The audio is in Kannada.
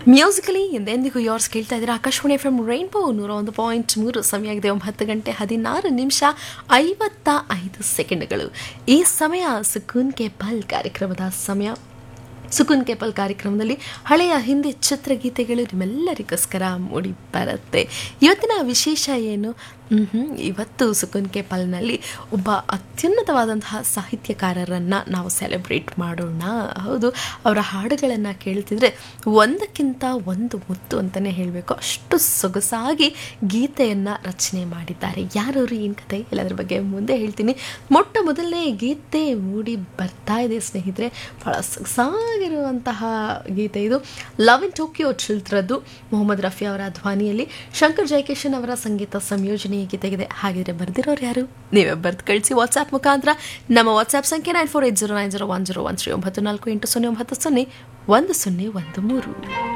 ಮ್ಯೂಸಿಕಲಿ ಎಂದೆಂದಿಗೂ ಯೋರ್ಸ್ ಕೇಳ್ತಾ ಇದ್ದೀರಾ ಆಕಾಶವಾಣಿ ಎಫ್ ಎಂ ರೈನ್ಬೋ ನೂರ ಒಂದು ಪಾಯಿಂಟ್ ಮೂರು ಸಮಯ ಆಗಿದೆ ಒಂಬತ್ತು ಗಂಟೆ ಹದಿನಾರು ನಿಮಿಷ ಐವತ್ತ ಐದು ಸೆಕೆಂಡ್ಗಳು ಈ ಸಮಯ ಸುಕೂನ್ ಕೆ ಪಲ್ ಕಾರ್ಯಕ್ರಮದ ಸಮಯ ಸುಕೂನ್ ಕೆ ಪಲ್ ಕಾರ್ಯಕ್ರಮದಲ್ಲಿ ಹಳೆಯ ಹಿಂದಿ ಚಿತ್ರಗೀತೆಗಳು ನಿಮ್ಮೆಲ್ಲರಿಗೋಸ್ಕರ ಮೂಡಿ ಬರುತ್ತೆ ಇವತ್ತಿನ ವಿಶೇಷ ಏನು ಮ್ಹೂ. ಇವತ್ತು ಸುಕೂನ್ ಕೆ ಪಲ್ನಲ್ಲಿ ಒಬ್ಬ ಅತ್ಯುನ್ನತವಾದಂತಹ ಸಾಹಿತ್ಯಕಾರರನ್ನು ನಾವು ಸೆಲೆಬ್ರೇಟ್ ಮಾಡೋಣ ಹೌದು ಅವರ ಹಾಡುಗಳನ್ನು ಕೇಳ್ತಿದ್ರೆ ಒಂದಕ್ಕಿಂತ ಒಂದು ಮುತ್ತು ಅಂತಲೇ ಹೇಳಬೇಕು ಅಷ್ಟು ಸೊಗಸಾಗಿ ಗೀತೆಯನ್ನು ರಚನೆ ಮಾಡಿದ್ದಾರೆ ಯಾರವರು ಏನು ಕತೆ ಎಲ್ಲದ್ರ ಬಗ್ಗೆ ಮುಂದೆ ಹೇಳ್ತೀನಿ ಮೊಟ್ಟ ಮೊದಲನೇ ಗೀತೆ ಮೂಡಿ ಬರ್ತಾ ಇದೆ ಸ್ನೇಹಿತರೆ ಭಾಳ ಸೊಗಸಾಗಿರುವಂತಹ ಗೀತೆ ಇದು ಲವ್ ಇನ್ ಟೋಕಿಯೋ ಚಿತ್ರದ್ದು ಮೊಹಮ್ಮದ್ ರಫಿ ಅವರ ಧ್ವನಿಯಲ್ಲಿ ಶಂಕರ್ ಜಯಕಿಶನ್ ಅವರ ಸಂಗೀತ ಸಂಯೋಜನೆ ಈ ಗೀತೆಗಿದೆ ಹಾಗಿದ್ರೆ ಬರ್ದಿರೋರು ಯಾರು ನೀವೇ ಬರ್ದು ಕಳಿಸಿ ವಾಟ್ಸ್ಆ್ಯಪ್ ಮುಖಾಂತರ ನಮ್ಮ ವಾಟ್ಸ್ಆ್ಯಪ್ ಸಂಖ್ಯೆ nine four eight zero nine zero one zero one three ಒಂಬತ್ತು ನಾಲ್ಕು ಎಂಟು ಸೊನ್ನೆ ಒಂಬತ್ತು ಸೊನ್ನೆ ಒಂದು ಸೊನ್ನೆ ಒಂದು ಮೂರು